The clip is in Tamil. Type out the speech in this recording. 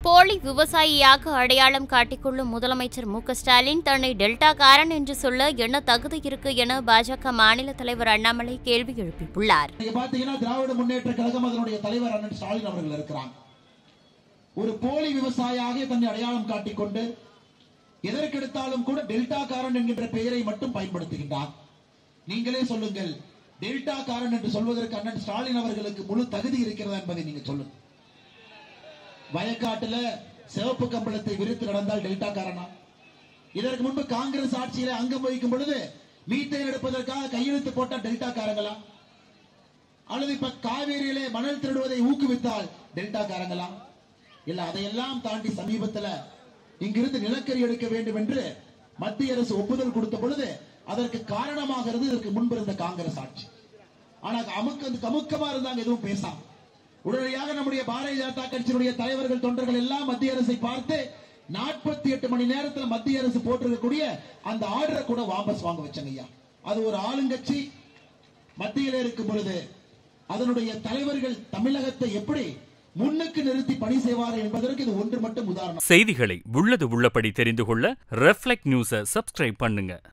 போலி விவசாயியாக அடையாளம் காட்டிக்கொள்ளும் முதலமைச்சர் மு க ஸ்டாலின் தன்னை டெல்டாக்காரன் என்று சொல்ல என்ன தகுதி இருக்கு என பாஜக மாநில தலைவர் அண்ணாமலை கேள்வி எழுப்பியுள்ளார் நீங்க பாத்தீங்கன்னா திராவிட முன்னேற்ற கழகம் அதனுடைய தலைவர் அண்ணன் ஸ்டாலின் அவர்கள் இருக்கிறாங்க ஒரு போலி விவசாயியாக தன்னை அடையாளம் காட்டிக்கொண்டு எதற்கெடுத்தாலும் கூட டெல்டாக்காரன் என்கின்ற பெயரை மட்டும் பயன்படுத்துகின்றார் நீங்களே சொல்லுங்கள் டெல்டாக்காரன் என்று சொல்வதற்கு அண்ணன் ஸ்டாலின் அவர்களுக்கு முழு தகுதி இருக்கிறதா என்பதை நீங்க சொல்லுங்க வயக்காட்டுல சிவப்பு கம்பளத்தை விரித்து நடந்தால் டெல்டாக்காரனா இதற்கு முன்பு காங்கிரஸ் ஆட்சியில அங்கம் வகிக்கும் பொழுது மீத்தேன் எடுப்பதற்காக கையெழுத்து போட்ட டெல்டாக்காரங்களா அல்லது இப்ப காவேரியிலே மணல் திருடுவதை ஊக்குவித்தால் டெல்டாக்காரங்களா இல்ல அதையெல்லாம் தாண்டி சமீபத்துல இங்கிருந்து நிலக்கரி எடுக்க வேண்டும் என்று மத்திய அரசு ஒப்புதல் கொடுத்த பொழுது அதற்கு காரணமாக இருந்து இதற்கு முன்பு இருந்த காங்கிரஸ் ஆட்சி ஆனா அமுக்க கமுக்கமா இருந்தாங்க எதுவும் பேசாம உடனடியாக நம்முடைய பாரதிய ஜனதா கட்சியினுடைய தலைவர்கள் தொண்டர்கள் எல்லாம் மத்திய அரசை பார்த்து நாற்பத்தி எட்டு மணி நேரத்தில் மத்திய அரசு போட்டிருக்கக்கூடிய அந்த ஆர்டரை கூட வாபஸ் வாங்க வச்சாங்க ஐயா அது ஒரு ஆளுங்கட்சி மத்தியில் இருக்கும் பொழுது அதனுடைய தலைவர்கள் தமிழகத்தை எப்படி முன்னுக்கு நிறுத்தி பணி செய்வார்கள் என்பதற்கு இது ஒன்று மட்டும் உதாரணம் செய்திகளை உள்ளது உள்ளபடி தெரிந்து கொள்ள ரெஃப்ளெக்ட் நியூஸை சப்ஸ்கிரைப் பண்ணுங்க